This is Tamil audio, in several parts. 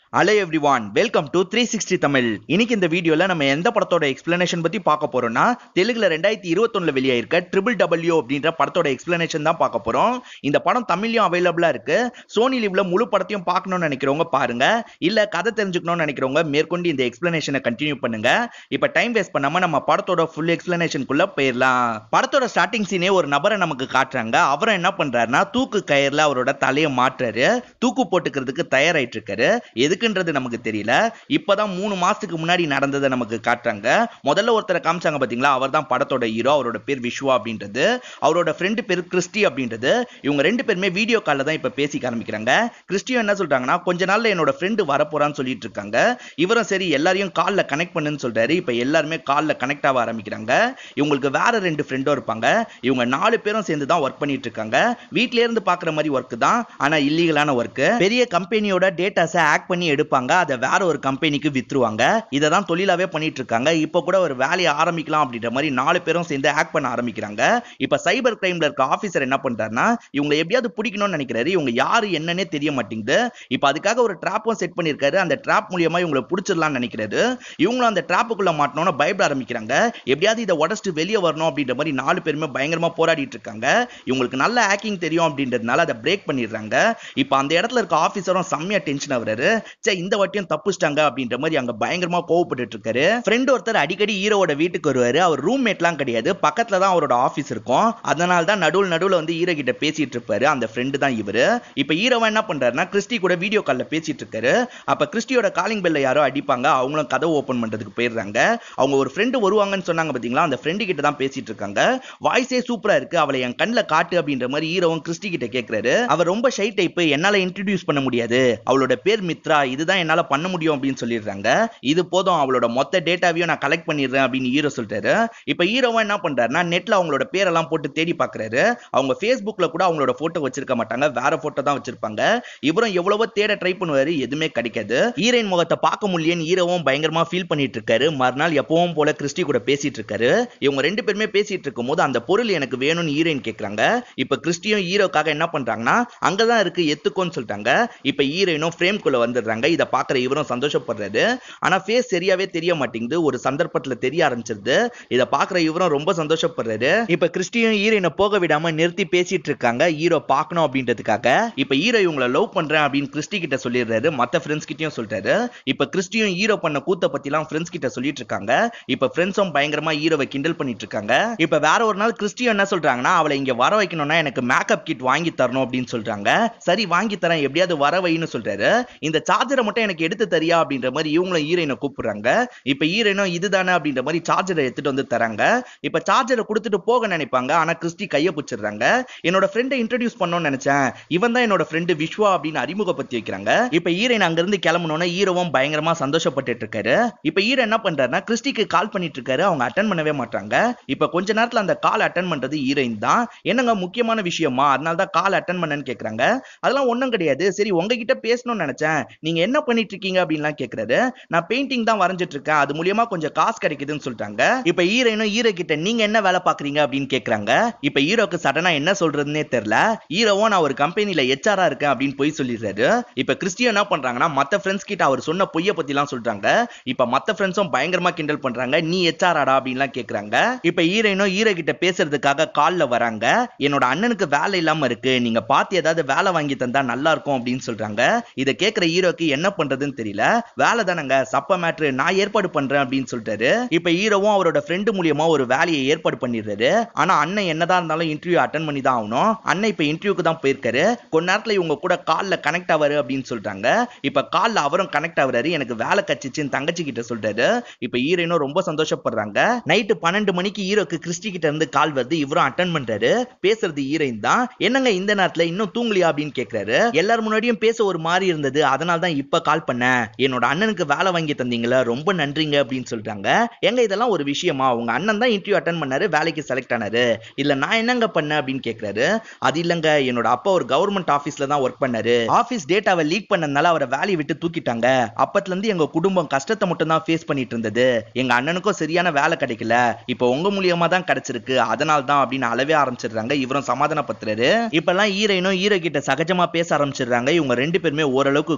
hello everyone welcome to three sixty Tamil இன்னைக்கு இந்த வீடியோல நம்ம எந்த படத்தோட எக்ஸ்பிளனேஷன் பத்தி பார்க்க போறோம்னா தெலுங்குல ரெண்டாயிரத்தி இருபத்தொன்னுல வெளியாயிருக்க ட்ரிபிள் டபிள்யூ அப்படின்ற படத்தோட எக்ஸ்பிளனேஷன் தான் பார்க்க போறோம் இந்த படம் தமிழ்லயும் அவைலபிளா இருக்கு சோனி லிவ்ல முழு படத்தையும் பார்க்கணும்னு நினைக்கிறவங்க பாருங்க இல்ல கதை தெரிஞ்சுக்கணும்னு நினைக்கிறவங்க மேற்கொண்டு இந்த எக்ஸ்பிளனேஷனை கண்டினியூ பண்ணுங்க இப்ப டைம் வேஸ்ட் பண்ணாம நம்ம படத்தோட ஃபுல் எக்ஸ்பிளனேஷனுக்குள்ள போயிடலாம் படத்தோட ஸ்டார்டிங் சீனே ஒரு நபரை நமக்கு காட்டுறாங்க அவரும் என்ன பண்றாருன்னா தூக்கு கயிறுல அவரோட தலையை மாற்றுறாரு தூக்கு போட்டுக்கிறதுக்கு தயாராயிட்டு இருக்காரு எதுக்குன்றது நமக்கு தெரியல இப்பதான் மூணு மாசத்துக்கு முன்னாடி நடந்ததை நமக்கு காட்டுறாங்க முதல்ல ஒருத்தரை காமிச்சாங்க பாத்தீங்களா அவர் தான் படத்தோட ஹீரோ அவரோட பேர் விஸ்வா அப்படின்றது அவரோட ஃப்ரெண்டு பேர் கிறிஸ்டி அப்படின்றது இவங்க ரெண்டு பேருமே வீடியோ காலில் தான் இப்ப பேசிக்க ஆரம்பிக்கிறாங்க கிறிஸ்டியும் என்ன சொல்றாங்கன்னா கொஞ்ச நாள்ல என்னோட ஃப்ரெண்டு வரப்போறான்னு சொல்லிட்டு இருக்காங்க இவரும் சரி எல்லாரையும் காலில் கனெக்ட் பண்ணுன்னு சொல்றாரு இப்ப எல்லாருமே காலில் கனெக்ட் ஆக ஆரம்பிக்கிறாங்க இவங்களுக்கு வேற ரெண்டு ஃப்ரெண்டும் இருப்பாங்க இவங்க நாலு பேரும் சேர்ந்து தான் ஒர்க் பண்ணிட்டு இருக்காங்க வீட்ல இருந்து பாக்குற மாதிரி ஒர்க் தான் ஆனா இல்லீகலான ஒர்க் பெரிய கம்பெனியோட டேட்டாஸை ஆக்ட் பண்ணி எடுப்பாங்க அதை வேற ஒரு கம்பெனிக்கு வித்துருவாங்க இதை தான் தொழிலாவே பண்ணிட்டு இருக்காங்க இப்போ கூட ஒரு வேலையை ஆரம்பிக்கலாம் அப்படின்ற மாதிரி நாலு பேரும் சேர்ந்து ஆக்ட் பண்ண ஆரம்பிக்கிறாங்க இப்ப சைபர் கிரைம்ல இருக்க ஆபீசர் என்ன பண்றாருன்னா இவங்க எப்படியாவது பிடிக்கணும்னு நினைக்கிறாரு இவங்க யாரு என்னன்னே தெரிய மாட்டேங்குது இப்ப அதுக்காக ஒரு ட்ராப்பும் செட் பண்ணிருக்காரு அந்த ட்ராப் மூலியமா இவங்களை பிடிச்சிடலாம்னு நினைக்கிறாரு இவங்களும் அந்த ட்ராப்புக்குள்ள மாட்டணும்னு பயப்பட ஆரம்பிக்கிறாங்க எப்படியாவது இதை உடச்சிட்டு வெளியே வரணும் அப்படின்ற மாதிரி நாலு பேருமே பயங்கரமா போராடிட்டு இருக்காங்க இவங்களுக்கு நல்ல ஹேக்கிங் தெரியும் அப்படின்றதுனால அதை பிரேக் பண்ணிடுறாங்க இப்ப அந்த இடத்துல இருக்க ஆபீசரும் செம்மையா டென்ஷன் ஆகுறாரு சே இந்த வாட்டியும் தப்புச்சிட்டாங்க அப்படின்ற மாதிரி அங்க பயங்கரமா கோவப்பட்டு இருக்காரு ஃப்ரெண்ட் ஒருத்தர் அடிக்கடி ஹீரோவோட வீட்டுக்கு வருவாரு அவர் ரூம்மேட்லாம் கிடையாது பக்கத்துல தான் அவரோட ஆபீஸ் இருக்கும் அதனால தான் நடுவில் நடுவில் வந்து ஹீரோ கிட்ட பேசிட்டு இருப்பாரு அந்த ஃப்ரெண்டு தான் இவரு இப்ப ஹீரோவா என்ன பண்றாருன்னா கிறிஸ்டி கூட வீடியோ கால்ல பேசிட்டு இருக்காரு அப்ப கிறிஸ்டியோட காலிங் பெல்ல யாரோ அடிப்பாங்க அவங்களும் கதவு ஓபன் பண்றதுக்கு போயிடுறாங்க அவங்க ஒரு ஃப்ரெண்டு வருவாங்கன்னு சொன்னாங்க பாத்தீங்களா அந்த ஃப்ரெண்டு கிட்ட தான் பேசிட்டு இருக்காங்க வாய்ஸே சூப்பரா இருக்கு அவளை என் கண்ணில் காட்டு அப்படின்ற மாதிரி ஹீரோவும் கிறிஸ்டி கிட்ட கேக்குறாரு அவர் ரொம்ப ஷை டைப் என்னால இன்ட்ரடியூஸ் பண்ண முடியாது அவளோட பேர் மித்ரா இதுதான் என்னால பண்ண முடியும் அப்படின்னு சொல்லிடுறாங்க இது போதும் அவளோட மொத்த டேட்டாவையும் நான் கலெக்ட் பண்ணிடுறேன் அப்படின்னு ஹீரோ சொல்லிட்டாரு இப்ப ஹீரோவா என்ன பண்றாருன்னா நெட்ல அவங்களோட பேரெல்லாம் போட்டு தேடி பாக்குறாரு அவங்க ஃபேஸ்புக்ல கூட அவங்களோட போட்டோ வச்சிருக்க மாட்டாங்க வேற போட்டோ தான் வச்சிருப்பாங்க இவரும் எவ்வளவோ தேட ட்ரை பண்ணுவாரு எதுவுமே கிடைக்காது ஹீரோயின் முகத்தை பார்க்க முடியலன்னு ஹீரோவும் பயங்கரமா ஃபீல் பண்ணிட்டு இருக்காரு மறுநாள் எப்பவும் போல கிறிஸ்டி கூட பேசிட்டு இருக்காரு இவங்க ரெண்டு பேருமே பேசிட்டு இருக்கும்போது அந்த பொருள் எனக்கு வேணும்னு ஹீரோயின் கேக்குறாங்க இப்ப கிறிஸ்டியும் ஹீரோக்காக என்ன பண்றாங்கன்னா அங்கதான் இருக்கு எத்துக்கோன்னு சொல்லிட்டாங்க இப்ப ஹீரோயினும் ஃப்ரேம்குள்ள வந்துடுறாங்க இதை பாக்குற இவரும் சந்தோஷப்படுறாரு ஆனா ஃபேஸ் சரியாவே தெரிய மாட்டேங்குது ஒரு சந்தர்ப்பத்துல தெரிய ஆரம்பிச்சிருது இதை பாக்குற இவரும் ரொம்ப சந்தோஷப்படுறாரு இப்ப கிறிஸ்டியும் ஹீரோயினை போக விடாம நிறுத்தி பேசிட்டு இருக்காங்க ஹீரோ பார்க்கணும் அப்படின்றதுக்காக இப்ப ஹீரோ இவங்களை லவ் பண்றேன் அப்படின்னு கிறிஸ்டி கிட்ட சொல்லிடுறாரு மத்த ஃப்ரெண்ட்ஸ் கிட்டயும் சொல்லிட்டாரு இப்ப கிறிஸ்டியும் ஹீரோ பண்ண கூத்த பத்தி எல்லாம் ஃப்ரெண்ட்ஸ் கிட்ட சொல்லிட்டு இருக்காங்க இப்ப ஃப்ரெண்ட்ஸும் பயங்கரமா ஹீரோவை கிண்டல் பண்ணிட்டு இருக்காங்க இப்ப வேற ஒரு நாள் கிறிஸ்டியும் என்ன சொல்றாங்கன்னா அவளை இங்க வர வைக்கணும்னா எனக்கு மேக்கப் கிட் வாங்கி தரணும் அப்படின்னு சொல்றாங்க சரி வாங்கி தரேன் எப்படியாவது வர வைன்னு சொல்றாரு இந்த சார்ஜரை மட்டும் எனக்கு எடுத்து தரியா அப்படின்ற மாதிரி இவங்களும் ஹீரோயினை கூப்பிடுறாங்க இப்ப ஹீரோயினும் இதுதானே அப்படின்ற மாதிரி சார்ஜரை எடுத்துட்டு வந்து தராங்க இப்ப சார்ஜரை கொடுத்துட்டு போக நினைப்பாங்க ஆனா கிறிஸ்டி கைய பிடிச்சிடுறாங்க என்னோட ஃப்ரெண்டை இன்ட்ரடியூஸ் பண்ணணும்னு நினைச்சேன் இவன் தான் என்னோட ஃப்ரெண்டு விஸ்வா அப்படின்னு அறிமுகப்படுத்தி வைக்கிறாங்க இப்ப ஹீரோயின் அங்க இருந்து கிளம்பணும்னா ஹீரோவும் பயங்கரமா சந்தோஷப்பட்டுட்டு இருக்காரு இப்ப ஹீரோ என்ன பண்றாருன்னா கிறிஸ்டிக்கு கால் பண்ணிட்டு இருக்காரு அவங்க அட்டன் பண்ணவே மாட்டாங்க இப்ப கொஞ்ச நேரத்துல அந்த கால் அட்டன் பண்றது ஹீரோயின் தான் என்னங்க முக்கியமான விஷயமா அதனால தான் கால் அட்டன் பண்ணேன்னு கேக்குறாங்க அதெல்லாம் ஒண்ணும் கிடையாது சரி உங்ககிட்ட பேசணும்னு நினைச்சேன் நீங்க என்ன பண்ணிட்டு இருக்கீங்க அப்படின்லாம் கேக்குறாரு நான் பெயிண்டிங் தான் வரைஞ்சிட்டு இருக்கேன் அது மூலியமா கொஞ்சம் காசு கிடைக்குதுன்னு சொல்லிட்டாங்க இப்ப ஹீரோயினும் ஹீரோ கிட்ட நீங்க என்ன வேலை பாக்குறீங்க அப்படின்னு கேக்குறாங்க இப்ப ஹீரோக்கு சடனா என்ன சொல்றதுன்னே தெரியல ஹீரோவும் நான் ஒரு கம்பெனில ஹெச்ஆரா இருக்கேன் அப்படின்னு போய் சொல்லிடுறாரு இப்ப கிறிஸ்டியோ என்ன பண்றாங்கன்னா மத்த ஃப்ரெண்ட்ஸ் கிட்ட அவர் சொன்ன பொய்ய பத்தி எல்லாம் சொல்றாங்க இப்ப மத்த ஃப்ரெண்ட்ஸும் பயங்கரமா கிண்டல் பண்றாங்க நீ ஹெச்ஆராடா அப்படின்லாம் கேக்குறாங்க இப்ப ஹீரோயினும் ஹீரோ கிட்ட பேசுறதுக்காக கால்ல வராங்க என்னோட அண்ணனுக்கு வேலை இல்லாம இருக்கு நீங்க பார்த்து ஏதாவது வேலை வாங்கி தந்தா நல்லா இருக்கும் அப்படின்னு சொல்றாங்க இத கேக்குற ஹீரோக்கு என்ன பண்றதுன்னு தெரியல வேலை தானங்க சப்ப மேட்ரு நான் ஏற்பாடு பண்றேன் அப்படின்னு சொல்லிட்டாரு இப்ப ஹீரோவும் அவரோட ஃப்ரெண்டு மூலியமா ஒரு வேலையை ஏற்பாடு பண்ணிடுறாரு ஆனா அண்ணன் என்னதான் இருந்தாலும் இன்டர்வியூ அட்டன் பண்ணி தான் ஆகணும் அண்ணன் இப்ப இன்டர்வியூக்கு தான் போயிருக்காரு கொஞ்ச நேரத்துல இவங்க கூட கால்ல கனெக்ட் ஆவாரு அப்படின்னு சொல்றாங்க இப்ப கால்ல அவரும் கனெக்ட் ஆகுறாரு எனக்கு வேலை கச்சிச்சுன்னு தங்கச்சி கிட்ட சொல்றாரு இப்ப ஹீரோயினும் ரொம்ப சந்தோஷப்படுறாங்க நைட்டு பன்னெண்டு மணிக்கு ஹீரோக்கு கிறிஸ்டி கிட்ட இருந்து கால் வருது இவரும் அட்டன் பண்றாரு பேசுறது ஹீரோயின் தான் என்னங்க இந்த நேரத்துல இன்னும் தூங்கலையா அப்படின்னு கேக்குறாரு எல்லார் முன்னாடியும் பேச ஒரு மாதிரி இருந்தது அதனால தான் இப்ப கால் பண்ணேன் என்னோட அண்ணனுக்கு வேலை வாங்கி தந்தீங்களா ரொம்ப நன்றிங்க அப்படின்னு சொல்றாங்க எங்க இதெல்லாம் ஒரு விஷயமா உங்க அண்ணன் தான் இன்டர்வியூ அட்டன் பண்ணாரு வேலைக்கு செலக்ட் ஆனாரு இல்ல நான் என்னங்க பண்ணேன் அப்படின்னு கேக்குறாரு அது இல்லங்க என்னோட அப்பா ஒரு கவர்மெண்ட் ஆபீஸ்ல தான் ஒர்க் பண்ணாரு ஆபீஸ் டேட்டாவை லீக் பண்ணதுனால அவரை வேலையை விட்டு தூக்கிட்டாங்க அப்பத்துல இருந்து எங்க குடும்பம் கஷ்டத்தை மட்டும் தான் ஃபேஸ் பண்ணிட்டு இருந்தது எங்க அண்ணனுக்கும் சரியான வேலை கிடைக்கல இப்போ உங்க மூலியமா தான் கிடைச்சிருக்கு அதனால தான் அப்படின்னு அளவே ஆரம்பிச்சிடுறாங்க இவரும் சமாதானப்படுத்துறாரு இப்பெல்லாம் ஹீரோயினும் ஹீரோ கிட்ட சகஜமா பேச ஆரம்பிச்சிடுறாங்க இவங்க ரெண்டு பேருமே ஓரளவுக்கு க்ளோஸ் ஆயிடுறாங்க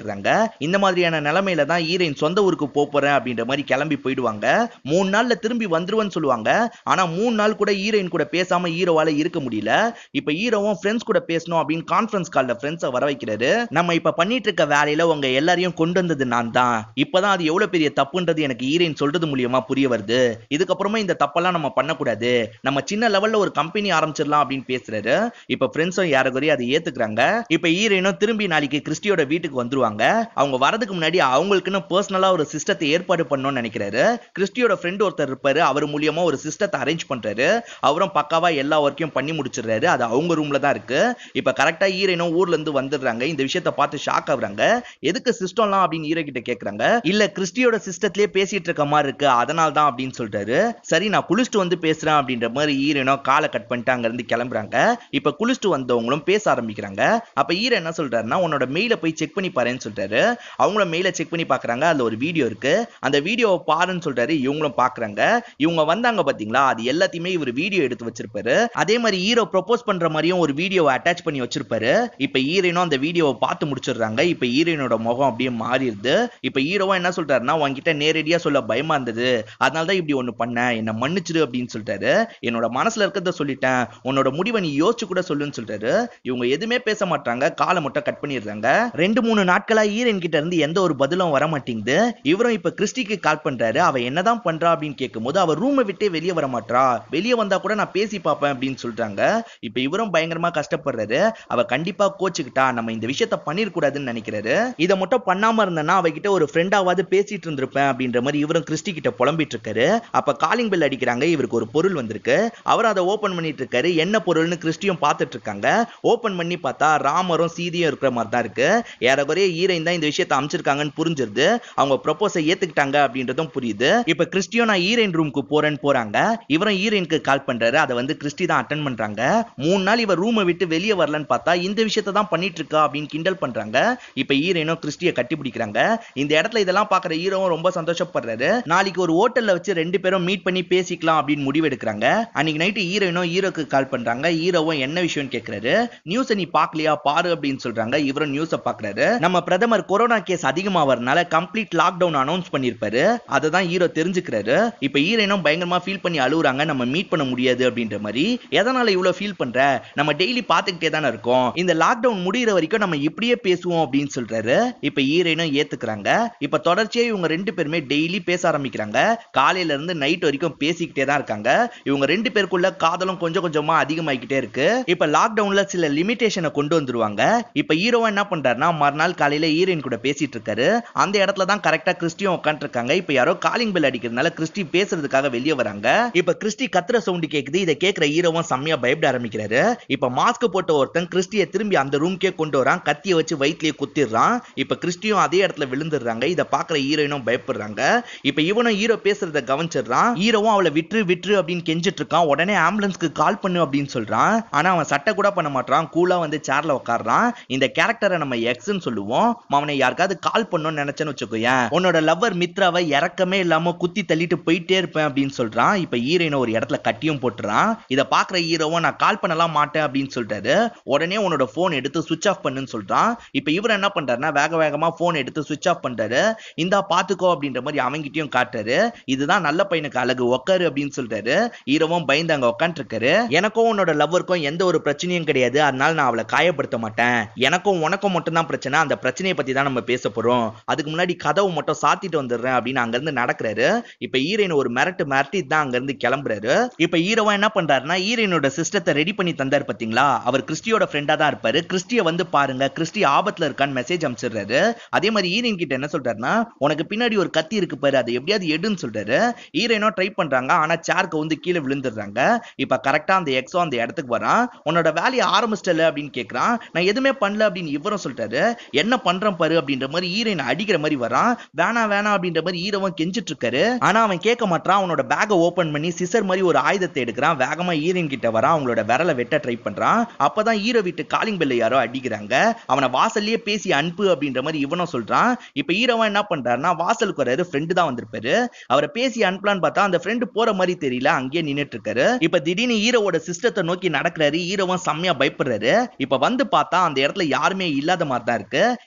போயிடுறாங்க இந்த மாதிரியான நிலைமையில தான் ஹீரோயின் சொந்த ஊருக்கு போப் போறேன் அப்படின்ற மாதிரி கிளம்பி போயிடுவாங்க மூணு நாள்ல திரும்பி வந்துருவேன்னு சொல்லுவாங்க ஆனா மூணு நாள் கூட ஹீரோயின் கூட பேசாம ஹீரோவால இருக்க முடியல இப்ப ஹீரோவும் ஃப்ரெண்ட்ஸ் கூட பேசணும் அப்படின்னு கான்ஃபரன்ஸ் கால்ல ஃப்ரெண்ட்ஸை வர வைக்கிறாரு நம்ம இப்ப பண்ணிட்டு இருக்க வேலையில உங்க எல்லாரையும் கொண்டு வந்தது நான் தான் இப்பதான் அது எவ்வளவு பெரிய தப்புன்றது எனக்கு ஹீரோயின் சொல்றது மூலியமா புரிய வருது இதுக்கப்புறமா இந்த தப்பெல்லாம் நம்ம பண்ணக்கூடாது நம்ம சின்ன லெவல்ல ஒரு கம்பெனி ஆரம்பிச்சிடலாம் அப்படின்னு பேசுறாரு இப்ப ஃப்ரெண்ட்ஸும் யாரகுறையும் அதை ஏத்துக்கிறாங்க இப்ப ஹீரோயினும் திரும்பி நாளைக்கு கிறிஸ்டியோட வீட்டுக்கு வந்துருவாங்க அவங்க வரதுக்கு முன்னாடி அவங்களுக்குன்னு பர்சனலா ஒரு சிஸ்டத்தை ஏற்பாடு பண்ணணும்னு நினைக்கிறாரு கிறிஸ்டியோட ஃப்ரெண்ட் ஒருத்தர் இருப்பாரு அவர் மூலியமா ஒரு சிஸ்டத்தை அரேஞ்ச் பண்றாரு அவரும் பக்காவா எல்லா ஒர்க்கையும் பண்ணி முடிச்சிடுறாரு அது அவங்க ரூம்ல தான் இருக்கு இப்ப கரெக்டா ஹீரோயினும் ஊர்ல இருந்து வந்துடுறாங்க இந்த விஷயத்த பார்த்து ஷாக் ஆகுறாங்க எதுக்கு சிஸ்டம்லாம் அப்படின்னு ஹீரோ கிட்ட கேக்குறாங்க இல்ல கிறிஸ்டியோட சிஸ்டத்திலே பேசிட்டு இருக்க மாதிரி இருக்கு அதனால தான் அப்படின்னு சொல்றாரு சரி நான் குளிச்சுட்டு வந்து பேசுறேன் அப்படின்ற மாதிரி ஹீரோயினோ காலை கட் பண்ணிட்டு அங்க இருந்து கிளம்புறாங்க இப்ப குளிச்சுட்டு வந்தவங்களும் பேச ஆரம்பிக்கிறாங்க அப்ப ஹீரோ என்ன சொல்றாருன்னா உன்னோட மெயில போய் செக் பண்ணி பாருன்னு சொல்றாரு அவங்களும் மெயில செக் பண்ணி பாக்குறாங்க அதுல ஒரு வீடியோ இருக்கு அந்த வீடியோவை பாருன்னு சொல்றாரு இவங்களும் பாக்குறாங்க இவங்க வந்தாங்க பாத்தீங்களா அது எல்லாத்தையுமே இவர் வீடியோ எடுத்து வச்சிருப்பாரு அதே மாதிரி ஹீரோ ப்ரொபோஸ் பண்ற மாதிரியும் ஒரு வீடியோவை அட்டாச் பண்ணி வச்சிருப்பாரு இப்ப ஹீரோயினும் அந்த வீடியோவை பார்த்து முடிச்சிடுறாங்க இப்ப ஹீரோயினோட முகம் அப்படியே மாறிடுது இப்ப ஹீரோவும் என்ன சொல்றாருன்னா உன்கிட்ட நேரடியா சொல்ல பயமா இருந்தது அதனால தான் இப்படி ஒண்ணு பண்ண என்ன மன்னிச்சிடு அப்படின்னு சொல்லிட்டாரு என்னோட மனசுல இருக்கிறத சொல்லிட்டேன் உன்னோட முடிவை நீ யோசிச்சு கூட சொல்லுன்னு சொல்றாரு இவங்க எதுவுமே பேச மாட்டாங்க காலை மட்டும் கட் பண்ணிடுறாங்க ரெண்டு மூணு நாட்களா ஹீரோயின் கிட்ட இருந்து எந்த ஒரு பதிலும் வர மாட்டேங்குது இவரும் இப்ப கிறிஸ்டிக்கு கால் பண்றாரு அவ என்னதான் பண்றா அப்படின்னு கேட்கும்போது அவ ரூமை விட்டே வெளியே வர மாட்றா வெளியே வந்தா கூட நான் பேசி பார்ப்பேன் அப்படின்னு சொல்றாங்க இப்ப இவரும் பயங்கரமா கஷ்டப்படுறாரு அவ கண்டிப்பா கோச்சுக்கிட்டா நம்ம இந்த விஷயத்த பண்ணிருக்கூடாதுன்னு நினைக்கிறாரு இதை மட்டும் பண்ணாம இருந்தேன்னா அவகிட்ட ஒரு ஃப்ரெண்டாவது பேசிட்டு இருந்திருப்பேன் அப்படின்ற மாதிரி இவரும் கிறிஸ்டி கிட்ட புலம்பிட்டு இருக்காரு அப்ப காலிங் பெல் அடிக்கிறாங்க இவருக்கு ஒரு பொருள் வந்திருக்கு அவர் அதை ஓபன் பண்ணிட்டு இருக்காரு என்ன பொருள்னு கிறிஸ்டியும் பார்த்துட்டு இருக்காங்க ஓபன் பண்ணி பார்த்தா ராமரும் சீதையும் இருக்கிற மாதிரி தான் இருக்கு ஏறக்குறைய ஹீரோயின் தான் இந்த விஷயத்தை அமைச்சிருக்காங்கன்னு புரிஞ்சிருது அவங்க ப்ரொபோஸை ஏத்துக்கிட்டாங்க அப்படின்றதும் புரியுது இப்ப கிறிஸ்டியோ நான் ஹீரோயின் ரூமுக்கு போறேன்னு போறாங்க இவரும் ஹீரோயினுக்கு கால் பண்றாரு அதை வந்து கிறிஸ்டி தான் அட்டன் பண்றாங்க மூணு நாள் இவர் ரூமை விட்டு வெளியே வரலன்னு பார்த்தா இந்த விஷயத்தை தான் பண்ணிட்டு இருக்கா அப்படின்னு கிண்டல் பண்றாங்க இப்ப ஹீரோயினும் கிறிஸ்டிய கட்டி பிடிக்கிறாங்க இந்த இடத்துல இதெல்லாம் பாக்குற ஹீரோவும் ரொம்ப சந்தோஷப்படுறாரு நாளைக்கு ஒரு ஹோட்டல்ல வச்சு ரெண்டு பேரும் மீட் பண்ணி பேசிக்கலாம் அப்படின்னு முடிவு எடுக்கிறாங்க அன்னைக்கு நைட்டு ஹீரோயினும் ஹீரோக்கு கால் பண்றாங்க ஹீரோவும் என்ன விஷயம்னு கேக்குறாரு நியூஸை நீ பாக்கலையா பாரு அப்படின்னு சொல்றாங்க இவரும் நியூஸை பாக்குறாரு நம்ம பிரதமர் கொரோனா கேஸ் அதிகமாவறனால கம்ப்ளீட் லாக்டவுன் அனௌன்ஸ் பண்ணிருப்பாரு அதை தான் ஹீரோ தெரிஞ்சுக்கிறாரு இப்ப ஹீரோயினும் பயங்கரமா ஃபீல் பண்ணி அழுகுறாங்க நம்ம மீட் பண்ண முடியாது அப்படின்ற மாதிரி எதனால இவ்வளவு ஃபீல் பண்ற நம்ம டெய்லி பாத்துக்கிட்டே தானே இருக்கோம் இந்த லாக்டவுன் முடியிற வரைக்கும் நம்ம இப்படியே பேசுவோம் அப்படின்னு சொல்றாரு இப்ப ஹீரோயினும் ஏத்துக்கிறாங்க இப்ப தொடர்ச்சியா இவங்க ரெண்டு பேருமே டெய்லி பேச ஆரம்பிக்கிறாங்க காலையில இருந்து நைட் வரைக்கும் பேசிக்கிட்டே தான் இருக்காங்க இவங்க ரெண்டு பேருக்குள்ள காதலும் கொஞ்சம் கொஞ்சமா அதிகமாகிக்கிட்டே இருக்கு இப்ப லாக்டவுன்ல சில லிமிடேஷனை கொண்டு வந்துருவாங்க இப்ப ஹீரோவா என்ன பண்றாருன்னா மறுநாள் காலையில ஹீரோயின் கூட பேசிட்டு இருக்காரு அந்த இடத்துல தான் கரெக்டா கிறிஸ்டியும் உட்காந்துருக்காங்க இப்ப யாரோ காலிங் பெல் அடிக்கிறதுனால கிறிஸ்டி பேசுறதுக்காக வெளியே வராங்க இப்ப கிறிஸ்டி கத்துற சவுண்ட் கேக்குது இதை கேக்குற ஹீரோவும் செம்மையா பயப்பட ஆரம்பிக்கிறாரு இப்ப மாஸ்க் போட்ட ஒருத்தன் கிறிஸ்டிய திரும்பி அந்த ரூம்க்கே கொண்டு வரான் கத்திய வச்சு வயிற்றுலயே குத்திடுறான் இப்ப கிறிஸ்டியும் அதே இடத்துல விழுந்துடுறாங்க இதை பாக்குற ஹீரோயினும் பயப்படுறாங்க இப்ப இவனும் ஹீரோ பேசுறத கவனிச்சிடுறான் ஹீரோவும் அவளை விட்டுரு விட்டுரு அப்படின்னு கெஞ்சிட்டு இருக்கான் உடனே ஆம்புலன்ஸ்க்கு கால் பண்ணு அப்படின்னு சொல்றான் ஆனா அவன் சட்டை கூட பண்ண மாட்டான் கூலா வந்து சேர்ல உட்காடுறான் இந்த கேரக்டரை நம்ம எக்ஸ்ன்னு சொல்லுவோம் அவனை யாருக்காவது கால் பண்ணணும்னு நினைச்சேன்னு வச்சுக்கோயேன் உன்னோட லவ்வர் மித்ராவை இறக்கமே இல்லாம குத்தி தள்ளிட்டு போயிட்டே இருப்பேன் அப்படின்னு சொல்றான் இப்ப ஹீரோயினை ஒரு இடத்துல கட்டியும் போட்டுறான் இதை பாக்குற ஹீரோவும் நான் கால் பண்ணலாம் மாட்டேன் அப்படின்னு சொல்லிட்டாரு உடனே உன்னோட போன் எடுத்து சுவிச் ஆஃப் பண்ணுன்னு சொல்றான் இப்ப இவர் என்ன பண்றாருன்னா வேக வேகமா போன் எடுத்து சுவிச் ஆஃப் பண்றாரு இந்தா பாத்துக்கோ அப்படின்ற மாதிரி அவங்கிட்டயும் காட்டுறாரு இதுதான் நல்ல பையனுக்கு அழகு உக்காரு அப்படின்னு சொல்றாரு ஹீரோவும் பயந்து அங்க உட்காந்துருக்காரு எனக்கும் உன்னோட லவ்வருக்கும் எந்த ஒரு பிரச்சனையும் கிடையாது அதனால நான் அவளை காயப்படுத்த மாட்டேன் எனக்கும் உனக்கும் மட்டும் தான் பிரச்சனை அந்த பிரச்சனையை பத்தி தான் நம்ம பேச போறோம் அதுக்கு முன்னாடி கதவு மட்டும் சாத்திட்டு வந்துடுறேன் அப்படின்னு அங்க இருந்து நடக்கிறாரு இப்ப ஹீரோயின் ஒரு மிரட்டு மிரட்டி தான் அங்க இருந்து கிளம்புறாரு இப்ப ஹீரோவா என்ன பண்றாருன்னா ஹீரோயினோட சிஸ்டத்தை ரெடி பண்ணி தந்தாரு பாத்தீங்களா அவர் கிறிஸ்டியோட ஃப்ரெண்டா தான் இருப்பாரு கிறிஸ்டிய வந்து பாருங்க கிறிஸ்டி ஆபத்துல இருக்கான்னு மெசேஜ் அனுப்பிச்சிடுறாரு அதே மாதிரி ஹீரோயின் கிட்ட என்ன சொல்றாருன்னா உனக்கு பின்னாடி ஒரு கத்தி இருக்கு பாரு அதை எப்படியாவது எடுன்னு சொல்றாரு ஹீரோயினோ ட்ரை பண்றாங்க ஆனா சேர்க்கு வந்து கீழே விழுந்துடுறாங்க இப்ப கரெக்டா அந்த எக்ஸோ அந்த இடத்துக்கு வரான் உன்னோட வேலையை ஆரம்பிச்சிட்டல அப்படின்னு கேக்குறான் நான் எதுவுமே பண்ணல அப்படின்னு இவரும் சொல்லிட்டாரு என்ன பண்றேன் பாரு அப்படின்ற மாதிரி ஹீரோயின் அடிக்கிற மாதிரி வரான் வேணாம் வேணாம் அப்படின்ற மாதிரி ஹீரோவன் கெஞ்சிட்டு இருக்காரு ஆனா அவன் கேட்க மாட்டான் அவனோட பேக்கை ஓபன் பண்ணி சிசர் மாதிரி ஒரு ஆயுதத்தை எடுக்கிறான் வேகமா ஹீரோயின் கிட்ட வரான் அவங்களோட விரலை வெட்ட ட்ரை பண்றான் அப்பதான் ஹீரோ வீட்டு காலிங் பெல்ல யாரோ அடிக்கிறாங்க அவனை வாசல்லயே பேசி அனுப்பு அப்படின்ற மாதிரி இவனும் சொல்றான் இப்ப ஹீரோவன் என்ன பண்றாருன்னா வாசலுக்கு வராரு ஃப்ரெண்டு தான் வந்திருப்பாரு அவரை பேசி அனுப்பலான்னு பார்த்தா அந்த ஃப்ரெண்டு போற மாதிரி தெரியல அங்கேயே நின்னுட்டு இருக்காரு இப்ப திடீர்னு ஹீரோவோட சிஸ்டத்தை நோக்கி நடக்கிறாரு ஹீரோவும் செம்மையா பயப்படுறாரு இப்ப வந்து பார்த்தா அந்த இடத்துல யாருமே இல்லாத மாதிரி தான் இருக்கு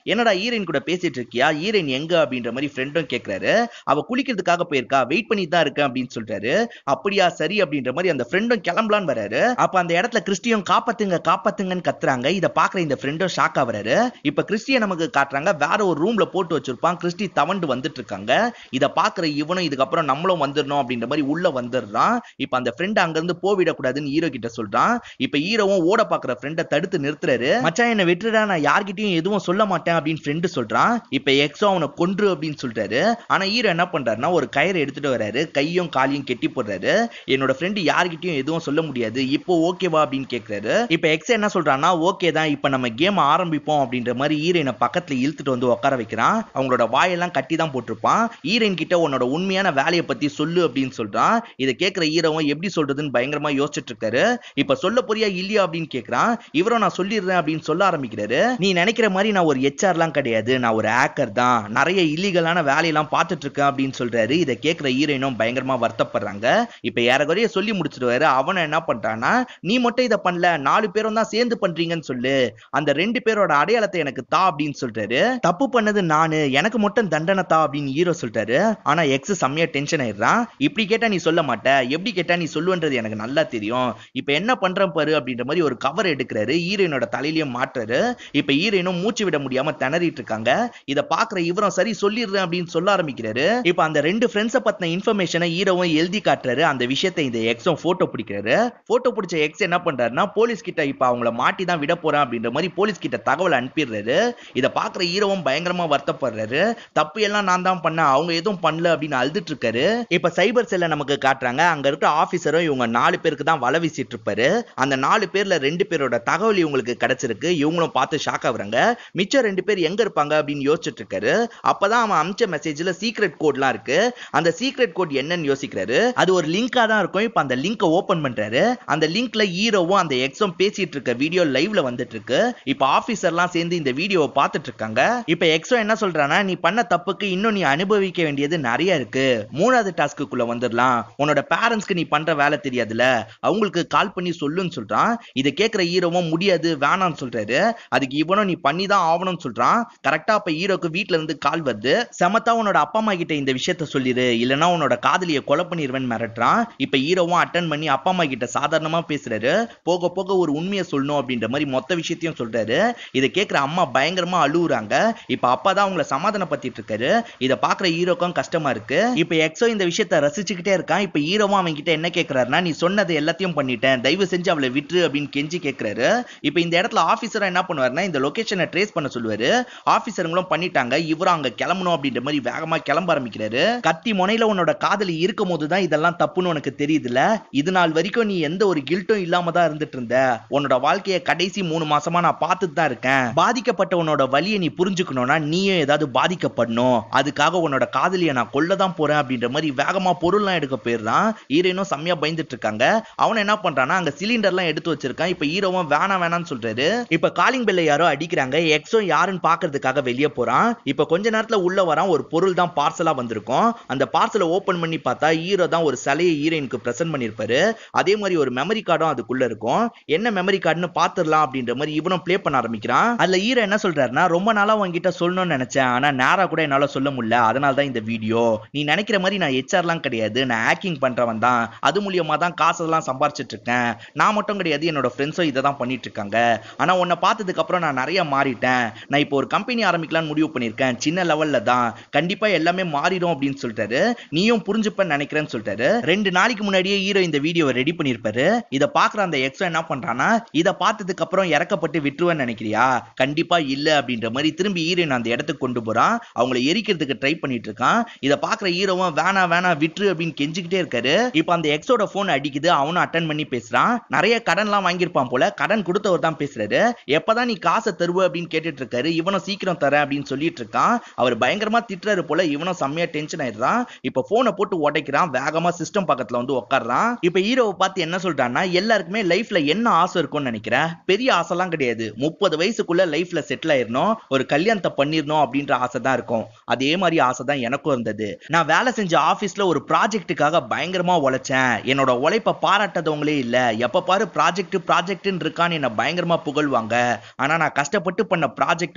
என்னடா ஹீரோயின் கூட பேசிட்டு இருக்கியா ஹீரோயின் எங்க அப்படின்ற மாதிரி ஃப்ரெண்டும் கேக்குறாரு அவ குளிக்கிறதுக்காக போயிருக்கா வெயிட் பண்ணிட்டு தான் இருக்கேன் அப்படின்னு சொல்றாரு அப்படியா சரி அப்படின்ற மாதிரி அந்த ஃப்ரெண்டும் கிளம்பலான்னு வராரு அப்ப அந்த இடத்துல கிறிஸ்டியும் காப்பாத்துங்க காப்பாத்துங்கன்னு கத்துறாங்க இத பாக்குற இந்த ஃப்ரெண்டும் ஷாக் ஆகுறாரு இப்ப கிறிஸ்டிய நமக்கு காட்டுறாங்க வேற ஒரு ரூம்ல போட்டு வச்சிருப்பான் கிறிஸ்டி தவண்டு வந்துட்டு இருக்காங்க இத பாக்குற இவனும் இதுக்கப்புறம் நம்மளும் வந்துடணும் அப்படின்ற மாதிரி உள்ள வந்துடுறான் இப்ப அந்த ஃப்ரெண்ட் அங்க இருந்து போவிடக்கூடாதுன்னு ஹீரோ கிட்ட சொல்றான் இப்ப ஹீரோவும் ஓட பாக்குற ஃப்ரெண்ட தடுத்து நிறுத்துறாரு மச்சான் என்ன விட்டுடா நான் யார்கிட்டயும் எதுவும் சொல்ல மாட்டேன் அப்படின்னு ஃப்ரெண்டு சொல்றான் இப்ப எக்ஸோ அவனை கொன்று அப்படின்னு சொல்றாரு ஆனா ஹீரோ என்ன பண்றாருன்னா ஒரு கயிறை எடுத்துட்டு வராரு கையும் காலையும் கெட்டி போடுறாரு என்னோட ஃப்ரெண்டு யார்கிட்டயும் எதுவும் சொல்ல முடியாது இப்போ ஓகேவா அப்படின்னு கேக்குறாரு இப்ப எக்ஸ் என்ன சொல்றான்னா ஓகே தான் இப்ப நம்ம கேம் ஆரம்பிப்போம் அப்படின்ற மாதிரி ஹீரோயினை பக்கத்துல இழுத்துட்டு வந்து உட்கார வைக்கிறான் அவங்களோட வாயெல்லாம் கட்டி தான் போட்டிருப்பான் ஹீரோயின் கிட்ட உன்னோட உண்மையான வேலையை பத்தி சொல்லு அப்படின்னு சொல்றான் இதை கேட்கிற ஹீரோவும் எப்படி சொல்றதுன்னு பயங்கரமா யோசிச்சுட்டு இருக்காரு இப்ப சொல்ல போறியா இல்லையா அப்படின்னு கேக்குறான் இவரும் நான் சொல்லிடுறேன் அப்படின்னு சொல்ல ஆரம்பிக்கிறாரு நீ நினைக்கிற மாதிரி நான் ஒரு ஹெச்ஆர்லாம் கிடையாது நான் ஒரு ஹேக்கர் தான் நிறைய இல்லீகலான வேலையெல்லாம் பார்த்துட்டு இருக்கேன் அப்படின்னு சொல்றாரு இதை கேட்கிற ஹீரோயினும் பயங்கரமா வருத்தப்படுறாங்க இப்ப ஏறக்குறைய சொல்லி முடிச்சிடுவாரு அவனை என்ன பண்றான்னா நீ மட்டும் இதை பண்ணல நாலு பேரும் தான் சேர்ந்து பண்றீங்கன்னு சொல்லு அந்த ரெண்டு பேரோட அடையாளத்தை எனக்கு தா அப்படின்னு சொல்றாரு தப்பு பண்ணது நானு எனக்கு மட்டும் தண்டனை தா அப்படின்னு ஹீரோ சொல்றாரு ஆனா எக்ஸ் செம்மையா டென்ஷன் ஆயிடுறான் இப்படி கேட்டா நீ சொல்ல மாட்ட எப்படி கேட்டா நீ சொல்லுன்றது எனக்கு நல்லா தெரியும் இப்ப என்ன பண்றேன் பாரு அப்படின்ற மாதிரி ஒரு கவர் எடுக்கிறாரு ஹீரோயினோட தலையிலயும் மாட்டுறாரு இப்ப ஹீரோயினும் மூச்சு விட முடியாம திணறிட்டு இருக்காங்க இத பாக்குற இவரும் சரி சொல்லிடுறேன் அப்படின்னு சொல்ல ஆரம்பிக்கிறாரு இப்ப அந்த ரெண்டு ஃப்ரெண்ட்ஸை பத்தின இன்ஃபர்மேஷனை ஹீரோவும் எழுதி காட்டுறாரு அந்த விஷயத்தை இந்த எக்ஸும் போட்டோ பிடிக்கிறாரு போட்டோ பிடிச்ச எக்ஸ் என்ன பண்றாருன்னா போலீஸ் கிட்ட இப்ப அவங்கள மாட்டி தான் விட போறேன் அப்படின்ற மாதிரி போலீஸ் கிட்ட தகவல் அனுப்பிடுறாரு இத பாக்குற ஹீரோவும் பயங்கரமா வருத்தப்படுறாரு தப்பு எல்லாம் நான் தான் பண்ணேன் அவங்க எதுவும் பண்ணல அப்படின்னு அழுதுட்டு இருக்காரு இப்ப சைபர் செல்ல நமக்கு காட்டுறாங்க அங்க இருக்க ஆபீசரும் இவங்க நாலு பேருக்கு தான் வலை வீசிட்டு இருப்பாரு அந்த நாலு பேர்ல ரெண்டு பேரோட தகவல் இவங்களுக்கு கிடைச்சிருக்கு இவங்களும் பார்த்து ஷாக் ஆகுறாங்க மிச்சம் ரெண்டு பேர் எங்க இருப்பாங்க அப்படின்னு யோசிச்சுட்டு இருக்காரு அப்பதான் அவன் அமிச்ச மெசேஜ்ல சீக்ரெட் கோட்லாம் இருக்கு அந்த சீக்ரெட் கோட் என்னன்னு யோசிக்கிறாரு அது ஒரு லிங்கா தான் இருக்கும் இப்ப அந்த லிங்கை ஓபன் பண்றாரு அந்த லிங்க்ல ஹீரோவும் அந்த எக்ஸும் பேசிட்டு இருக்க வீடியோ லைவ்ல வந்துட்டு இருக்கு இப்ப ஆபீசர்லாம் சேர்ந்து இந்த வீடியோவை பார்த்துட்டு இருக்காங்க இப்ப எக்ஸோ என்ன சொல்றானா நீ பண்ண தப்புக்கு இன்னும் நீ அனுபவிக்க வேண்டியது நிறைய இருக்கு மூணாவது டாஸ்க்குள்ள வந்துடலாம் உன்னோட பேரண்ட்ஸ்க்கு நீ பண்ற வேலை தெரியாதுல அவங்களுக்கு கால் பண்ணி சொல்லுன்னு சொல்றான் இதை கேட்கிற ஹீரோவும் முடியாது வேணாம்னு சொல்றாரு அதுக்கு இவனும் நீ பண்ணி தான் ஆகணும்னு சொல்றான் கரெக்டா அப்ப ஹீரோக்கு வீட்ல இருந்து கால் வருது செமத்தா உன்னோட அப்பா அம்மா கிட்ட இந்த விஷயத்த சொல்லிடு இல்லனா உன்னோட காதலியை கொலை பண்ணிடுவேன் மிரட்டுறான் இப்ப ஹீரோவும் அட்டன் பண்ணி அப்பா அம்மா கிட்ட சாதாரணமா பேசுறாரு போக போக ஒரு உண்மையை சொல்லணும் அப்படின்ற மாதிரி மொத்த விஷயத்தையும் சொல்றாரு இதை கேட்கிற அம்மா பயங்கரமா அழுகுறாங்க இப்ப அப்பா தான் அவங்கள சமாதானப்படுத்திட்டு இருக்காரு இதை பாக்குற ஹீரோக்கும் கஷ்டமா இருக்கு இப்ப எக்ஸோ இந்த விஷயத்த ரசிச்சுக்கிட்டே இருக்கான் இப்ப ஹீரோவும் அவன் கிட்ட என்ன கேக்குறாருன்னா நீ சொன்னது எல்லாத்தையும் பண்ணிட்டேன் தயவு செஞ்சு அவளை விட்டுரு அப்படின்னு கெஞ்சி கேக்குறாரு இப்ப இந்த இடத்துல ஆபீசரா என்ன பண்ணுவாருன்னா இந்த லொகேஷனை ட்ரேஸ் பண்ண சொல்லுவாரு ஆபீசருங்களும் பண்ணிட்டாங்க இவரும் அங்க கிளம்பணும் அப்படின்ற மாதிரி வேகமா கிளம்ப ஆரம்பிக்கிறாரு கத்தி முனையில உன்னோட காதலி இருக்கும் போதுதான் இதெல்லாம் தப்புன்னு உனக்கு தெரியுதுல இது நாள் வரைக்கும் நீ எந்த ஒரு கில்ட்டும் இல்லாம தான் இருந்துட்டு இருந்த உன்னோட வாழ்க்கைய கடைசி மூணு மாசமா நான் பார்த்துட்டு தான் இருக்கேன் பாதிக்கப்பட்ட உன்னோட வலியை நீ புரிஞ்சுக்கணும்னா நீயும் ஏதாவது பாதிக்கப்படணும் அதுக்காக உன்னோட காதலியை நான் கொல்ல தான் போறேன் அப்படின்ற மாதிரி வேகமா பொருள்லாம் எடுக்க போயிடுறான் ஹீரோயினும் செம்மையா பயந்துட்டு இருக்காங்க அவன் என்ன பண்றான்னா அங்க சிலிண்டர்லாம் எடுத்து வச்சிருக்கான் இப்ப ஹீரோவும் வேணாம் வேணாம்னு சொல்றாரு இப்ப காலிங் பெல்ல யாரோ அடிக்கிறாங்க எக்ஸோ யாருன்னு பாக்குறதுக்காக வெளியே போறான் இப்ப கொஞ்ச நேரத்துல உள்ள வரான் ஒரு பொருள் தான் பார்சலா வந்திருக்கும் அந்த பார்சலை ஓபன் பண்ணி பார்த்தா ஹீரோ தான் ஒரு சிலையை ஹீரோயினுக்கு பிரசன்ட் பண்ணிருப்பாரு அதே மாதிரி ஒரு மெமரி கார்டும் அதுக்குள்ள இருக்கும் என்ன மெமரி கார்டுன்னு பாத்துடலாம் அப்படின்ற மாதிரி இவனும் ப்ளே பண்ண ஆரம்பிக்கிறான் அதுல ஹீரோ என்ன சொல்றாருன்னா ரொம்ப நாளா உன்கிட்ட சொல்லணும்னு நினைச்சேன் ஆனா நேரா கூட என்னால சொல்ல முடியல அதனால தான் இந்த வீடியோ நீ நினைக்கிற மாதிரி நான் ஹெச்ஆர்லாம் கிடையாது நான் ஹேக்கிங் பண்றவன் தான் அது மூலியமா தான் காசெல்லாம் சம்பாரிச்சிட்டு இருக்கேன் நான் மட்டும் கிடையாது என்னோட ஃப்ரெண்ட்ஸும் இதை தான் பண்ணிட்டு இருக்காங்க ஆனா உன்னை பார்த்ததுக்கு அப்புறம் நான் நிறைய மாறிட்டேன் நான் இப்போ ஒரு கம்பெனி ஆரம்பிக்கலாம்னு முடிவு பண்ணியிருக்கேன் சின்ன லெவல்ல தான் கண்டிப்பா எல்லாமே மாறிடும் அப்படின்னு சொல்லிட்டாரு நீயும் புரிஞ்சுப்பேன்னு நினைக்கிறேன்னு சொல்லிட்டாரு ரெண்டு நாளைக்கு முன்னாடியே ஹீரோ இந்த வீடியோவை ரெடி பண்ணியிருப்பாரு இதை பாக்குற அந்த எக்ஸோ என்ன பண்றான்னா இதை பார்த்ததுக்கு அப்புறம் இறக்கப்பட்டு விட்டுருவேன்னு நினைக்கிறியா கண்டிப்பா இல்ல அப்படின்ற மாதிரி திரும்பி ஹீரோயின் அந்த இடத்துக்கு கொண்டு போறான் அவங்கள எரிக்கிறதுக்கு ட்ரை பண்ணிட்டு இருக்கான் இதை பாக்குற ஹீரோவும் வேணா வேணா விட்டுரு அப்படின்னு கெஞ்சிக்கிட்டே இருக்காரு இப்போ அந்த எக்ஸோட போன் அடிக்குது அவனும் அட்டன் பண்ணி பேசுறான் நிறைய கடன்லாம் வாங்கியிருப்பான் போல கடன் கொடுத்தவர் தான் பேசுறாரு எப்பதான் நீ காசை தருவ அப்படின்னு கேட்டுட்டு இருக்காரு இவனும் சீக்கிரம் தரேன் அப்படின்னு சொல்லிட்டு இருக்கான் அவர் பயங்கரமா திட்டுறாரு போல இவனும் செம்மையா டென்ஷன் ஆயிடுறான் இப்ப போனை போட்டு உடைக்கிறான் வேகமா சிஸ்டம் பக்கத்துல வந்து உட்காடுறான் இப்ப ஹீரோவை பார்த்து என்ன சொல்றான்னா எல்லாருக்குமே லைஃப்ல என்ன ஆசை இருக்கும்னு நினைக்கிறேன் பெரிய ஆசைலாம் கிடையாது முப்பது வயசுக்குள்ள லைஃப்ல செட்டில் ஆயிரணும் ஒரு கல்யாணத்தை பண்ணிடணும் அப்படின்ற ஆசை தான் இருக்கும் அதே மாதிரி ஆசை தான் எனக்கும் இருந்தது நான் வேலை செஞ்ச ஆபீஸ்ல ஒரு ப்ராஜெக்ட்டுக்காக பயங்கரமா உழைச்சேன் என்னோட உழைப்பை பாராட்டதவங்களே இல்ல எப்ப பாரு ப்ராஜெக்ட் ப்ராஜெக்ட்னு இருக்கான்னு என்ன பயங்கரமா புகழ்வாங்க ஆனா நான் கஷ்டப்பட்டு பண்ண ப்ராஜெக்ட்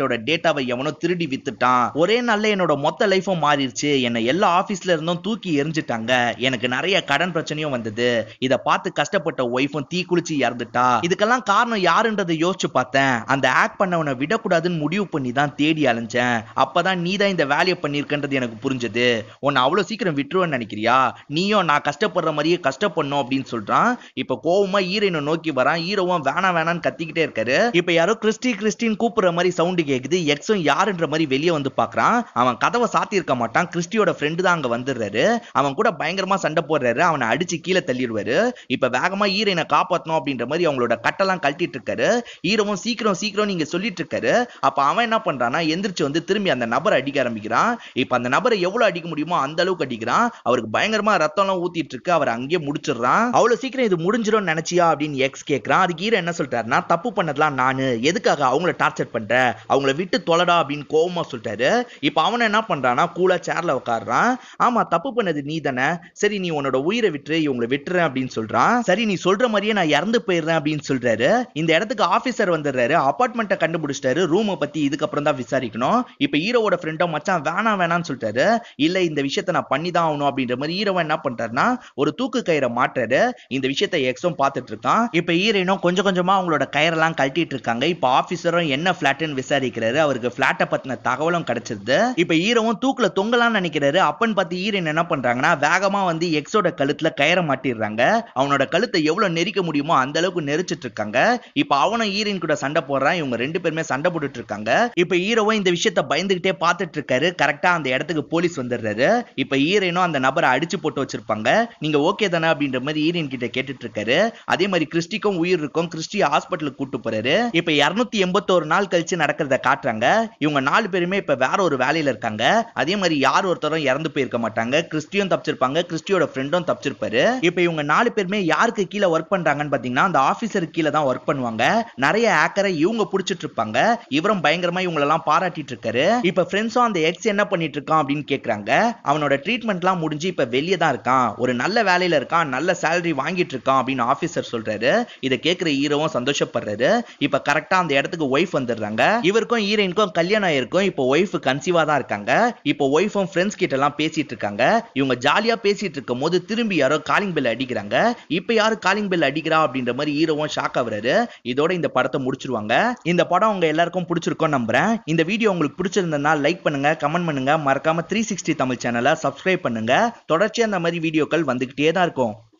கிட்டோட டேட்டாவை எவனோ திருடி வித்துட்டான் ஒரே நாள்ல என்னோட மொத்த லைஃபும் மாறிடுச்சு என்னை எல்லா ஆபீஸ்ல இருந்தும் தூக்கி எரிஞ்சிட்டாங்க எனக்கு நிறைய கடன் பிரச்சனையும் வந்தது இத பார்த்து கஷ்டப்பட்ட ஒய்ஃபும் தீ குளிச்சு இறந்துட்டா இதுக்கெல்லாம் காரணம் யாருன்றதை யோசிச்சு பார்த்தேன் அந்த ஆக்ட் பண்ணவனை விடக்கூடாதுன்னு முடிவு பண்ணி தான் தேடி அலைஞ்சேன் அப்பதான் நீ தான் இந்த வேலையை பண்ணிருக்கன்றது எனக்கு புரிஞ்சது உன்னை அவ்வளவு சீக்கிரம் விட்டுருவேன்னு நினைக்கிறியா நீயும் நான் கஷ்டப்படுற மாதிரியே கஷ்டப்படணும் அப்படின்னு சொல்றான் இப்ப கோவமா ஹீரோயினை நோக்கி வரான் ஹீரோவும் வேணாம் வேணான்னு கத்திக்கிட்டே இருக்காரு இப்ப யாரோ கிறிஸ்டி கிறிஸ்டின் கூப்பிடுற மாதிரி சவுண்டு கேக்குது எக்ஸும் யாருன்ற மாதிரி வெளியே வந்து பாக்குறான் அவன் கதவை சாத்தி இருக்க மாட்டான் கிறிஸ்டியோட ஃப்ரெண்டு தான் அங்க வந்துடுறாரு அவன் கூட பயங்கரமா சண்டை போடுறாரு அவனை அடிச்சு கீழே தள்ளிடுவாரு இப்ப வேகமா ஹீரோயினை காப்பாத்தணும் அப்படின்ற மாதிரி அவங்களோட கட்டெல்லாம் கழட்டிட்டு இருக்காரு ஹீரோவும் சீக்கிரம் சீக்கிரம் நீங்க சொல்லிட்டு இருக்காரு அப்ப அவன் என்ன பண்றான்னா எந்திரிச்சு வந்து திரும்பி அந்த நபரை அடிக்க ஆரம்பிக்கிறான் இப்ப அந்த நபரை எவ்வளவு அடிக்க முடியுமோ அந்த அளவுக்கு அடிக்கிறான் அவருக்கு பயங்கரமா ரத்தம் எல்லாம் ஊத்திட்டு இருக்கு அவர் அங்கேயே முடிச்சிடுறான் அவ்வளவு சீக்கிரம் இது முடிஞ்சிடும் நினைச்சியா அப்படின்னு எக்ஸ் கேக்குறான் அதுக்கு ஹீரோ என்ன சொல்லிட்டாருன்னா தப்பு பண்ணதெல்லாம் நானு எதுக்காக அவங்கள டார்ச்சர் பண்ற அவங்கள விட்டு தொலைடா அப்படின்னு கோவமா சொல்லிட்டாரு இப்ப அவன் என்ன பண்றான்னா கூலா சேர்ல உட்காடுறான் ஆமா தப்பு பண்ணது நீ தானே சரி நீ உன்னோட உயிரை விட்டுரு இவங்களை விட்டுறேன் அப்படின்னு சொல்றான் சரி நீ சொல்ற மாதிரியே நான் இறந்து போயிடுறேன் அப்படின்னு சொல்றாரு இந்த இடத்துக்கு ஆபீசர் வந்துடுறாரு அபார்ட்மெண்ட்டை கண்டுபிடிச்சிட்டாரு ரூமை பத்தி இதுக்கப்புறம் தான் விசாரிக்கணும் இப்ப ஹீரோவோட ஃப்ரெண்டோ மச்சான் வேணாம் வேணாம்னு சொல்லிட்டாரு இல்ல இந்த விஷயத்த நான் பண்ணி தான் ஆகணும் அப்படின்ற மாதிரி ஹீரோவன் என்ன பண்றாருன்னா ஒரு தூக்கு கயிறை மாட்டுறாரு இந்த விஷயத்த எக்ஸும் பார்த்துட்டு இருக்கான் இப்ப ஹீரோயினும் கொஞ்சம் கொஞ்சமா அவங்களோட கயிறெல்லாம் கழட்டிட்டு இருக்காங்க இப்ப ஆபீசரும் என்ன பிளாட்னு விசாரிக்கிறாரு அவருக்கு பிளாட்டை பத்தின தகவலும் கிடைச்சிருது இப்ப ஹீரோவும் தூக்குல தொங்கலாம்னு நினைக்கிறாரு அப்பன்னு பார்த்து ஹீரோயின் என்ன பண்றாங்கன்னா வேகமா வந்து எக்ஸோட கழுத்துல கயிறை மாட்டிடுறாங்க அவனோட கழுத்தை எவ்வளவு நெரிக்க முடியுமோ அந்த அளவுக்கு நெரிச்சிட்டு இருக்காங்க இப்ப அவனும் ஹீரோயின் கூட சண்டை போடுறான் இவங்க ரெண்டு பேருமே சண்டை போட்டுட்டு இருக்காங்க இப்ப ஹீரோவும் இந்த விஷயத்த பயந்துகிட்டே பார்த்துட்டு இருக்காரு கரெக்டா அந்த இடத்துக்கு போலீஸ் வந்துடுறாரு இப்ப ஹீரோயினும் அந்த நபரை அடிச்சு போட்டு வச்சிருப்பாங்க நீங்க ஓகே தானே அப்படின்ற மாதிரி ஹீரோயின் கிட்ட கேட்டுட்டு இருக்காரு அதே மாதிரி கிறிஸ்டிக்கும் உயிர் இருக்கும் கிறிஸ்டி ஹாஸ்பிட்டலுக்கு கூட்டு போறாரு இப்ப இருநூத்தி எண்பத்தோரு நாள் கழிச்சு நடக்கிறத காட்டுறாங்க இவங்க நாலு பேருமே இப்ப வேற ஒரு வேலையில இருக்காங்க அதே மாதிரி யார் ஒருத்தரும் இறந்து போயிருக்க மாட்டாங்க கிறிஸ்டியும் தப்பிச்சிருப்பாங்க கிறிஸ்டியோட ஃப்ரெண்டும் தப்பிச்சிருப்பாரு இப்ப இவங்க நாலு பேருமே யாருக்கு கீழே ஒர்க் பண்றாங்கன்னு பாத்தீங்கன்னா அந்த ஆபீசருக்கு கீழே தான் ஒர்க் பண்ணுவாங்க நிறைய ஆக்கரை இவங்க புடிச்சிட்டு இருப்பாங்க இவரும் பயங்கரமா இவங்களெல்லாம் பாராட்டிட்டு இருக்காரு இப்ப ஃப்ரெண்ட்ஸும் அந்த எக்ஸ் என்ன பண்ணிட்டு இருக்கான் அப்படின்னு கேக்குறாங்க அவனோட ட்ரீட்மெண்ட்லாம் முடிஞ்சு இப்ப வெளியே தான் இருக்கான் ஒரு நல்ல வேலையில இருக்கான் நல்ல சேலரி வாங்கிட்டு இருக்கான் அப்படின்னு ஆபீசர் சொல்றாரு இதை கேட்கிற ஹீரோவும் சந்தோஷப்படுறாரு இப்ப கரெக்டா அந்த இடத்துக்கு ஒய்ஃப் வந்துடுறாங்க இவருக்கும் ஹீரோயினுக்கும் கல்யாணம் ஆயிருக்கும் இப்போ ஒய்ஃப் கன்சீவா தான் இருக்காங்க இப்போ ஒய்ஃபும் ஃப்ரெண்ட்ஸ் கிட்ட எல்லாம் பேசிட்டு இருக்காங்க இவங்க ஜாலியா பேசிட்டு இருக்கும் போது திரும்பி யாரோ காலிங் பெல் அடிக்கிறாங்க இப்ப யாரு காலிங் பெல் அடிக்கிறா அப்படின்ற மாதிரி ஹீரோவும் ஷாக் ஆகுறாரு இதோட இந்த படத்தை முடிச்சிருவாங்க இந்த படம் உங்க எல்லாருக்கும் பிடிச்சிருக்கும் நம்புறேன் இந்த வீடியோ உங்களுக்கு பிடிச்சிருந்ததுனா லைக் பண்ணுங்க கமெண்ட் பண்ணுங்க மறக்காம த்ரீ சிக்ஸ்டி தமிழ் சேனலை சப்ஸ்கிரைப் பண்ணுங்க தொடர்ச்சியா அந்த மாதிரி வீடியோக்கள் வந்துகிட்டே தான் இருக்கும்